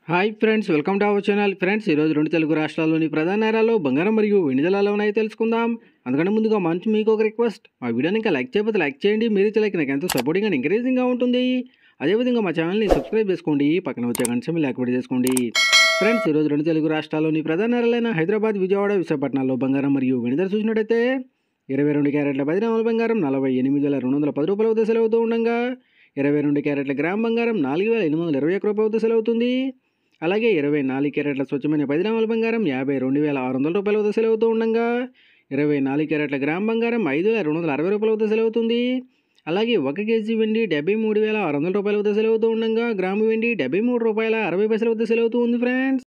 hi friends welcome to our channel friends ఈరోజు రెండు తెలుగు రాష్ట్రాల్లోని ప్రధాన నగరాల్లో బంగారం మరియు వెండి ధరలు ఉన్నాయో తెలుసుకుందాం అందుకని ముందుగా మంచి మీకు ఒక రిక్వెస్ట్ మా వీడియోని ఇంకా లైక్ చేయకపోతే లైక్ చేయండి మీరు ఇచ్చే లైక్ నాకు ఎంతో సపోర్టింగ్ అండ్ ఎంకరేజింగ్గా ఉంటుంది అదేవిధంగా మా ఛానల్ని సబ్స్క్రైబ్ చేసుకోండి పక్కన వచ్చే గంట సమయం లేకపోతే చేసుకోండి ఫ్రెండ్స్ ఈరోజు రెండు తెలుగు రాష్ట్రాల్లోని ప్రధాన నగరాలైన హైదరాబాద్ విజయవాడ విశాఖపట్నాల్లో బంగారం మరియు వెండి ధర చూసినట్టయితే ఇరవై రెండు క్యారెట్ల పది గ్రాముల బంగారం నలభై ఎనిమిది వేల రెండు వందల పది రూపాయల వద్ద సెలవు అవుతూ ఉండగా ఇరవై రెండు క్యారెట్ల గ్రామ్ బంగారం నాలుగు వేల ఎనిమిది వందల ఇరవై ఒక్క రూపాయల వద్ద సెలవు అవుతుంది అలాగే ఇరవై నాలుగు క్యారెట్ల స్వచ్ఛమైన పది గ్రాముల బంగారం యాభై రెండు వేల ఆరు వందల రూపాయల వద్ద సెలవు అవుతూ ఉండగా ఇరవై నాలుగు క్యారెట్ల గ్రామ్ బంగారం ఐదు వేల రెండు వందల అరవై రూపాయల వద్ద సెలవు అవుతుంది అలాగే ఒక కేజీ వెండి డెబ్బై మూడు వేల ఆరు వందల రూపాయల వద్ద సెలవు అవుతూ ఉండగా గ్రాము వెండి డెబ్బై మూడు రూపాయల అరవై పైసల వద్ద సెలవు అవుతూ ఉంది ఫ్రెండ్స్